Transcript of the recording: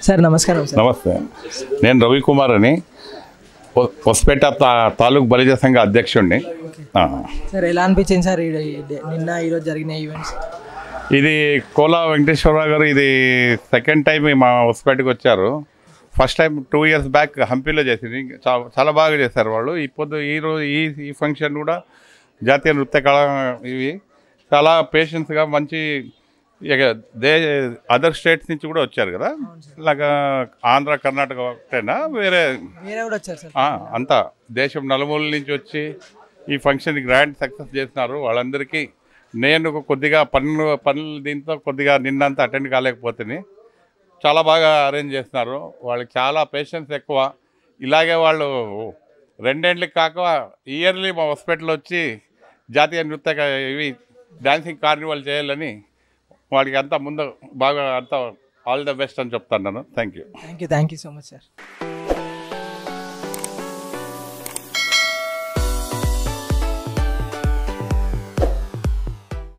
Sir నమస్కారం sir నమస్తే నేను రవికుమార్ అని హొ- హొస్పేట తా తాలూకు బలిజ సంఘ అధ్యక్షుడిని ఆ. సార్ ఎలా అనిపించింది సార్ ఈ- ఈ డే- నిన్న ఈరోజు జరిగిన ఈవెంట్స్ ఇది కోలా వెంకటేశ్వరరావు గారు ఇది సెకండ్ టైం మా హొస్పేటకి వచ్చారు first time two years back హంపీలో చేసింది చా- చాలా బాగా చేశారు వాళ్ళు ఇప్పుడు ఈ రోజు ఈ ఈ ఫంక్షన్ కూడా జాతీయ నృత్య కళ ఇవి చాలా పేషెన్స్గా మంచి ఇక దే అదర్ స్టేట్స్ నుంచి కూడా వచ్చారు కదా ఇలాగా ఆంధ్ర కర్ణాటక ఒకటేనా వేరే వేరే కూడా వచ్చారు సార్ ఆ, అంతా దేశం నలుమూలల నుంచి వచ్చి ఈ ఫంక్షన్ గ్రాండ్ సక్సెస్ చేస్తున్నారు వాళ్ళందరికీ నేను కొద్దిగా పనులు పనులు దీంతో కొద్దిగా నిన్నంతా అటెండ్ కాలేకపోతుంది చాలా బాగా అరేంజ్ చేస్తున్నారు వాళ్ళకి చాలా పేషెన్స్ ఎక్కువ ఇలాగే వాళ్ళు రెండేళ్ళకి కాక ఇయర్లీ మా హాస్పిటల్ వచ్చి జాతీయ నృత్య క- ఇవి డాన్సింగ్ కార్నివల్ చేయాలని వాడికి అంతా ముందు బాగా అంతా ఆల్ ద బెస్ట్ అని చెప్తాను thank you thank you thank you so much sir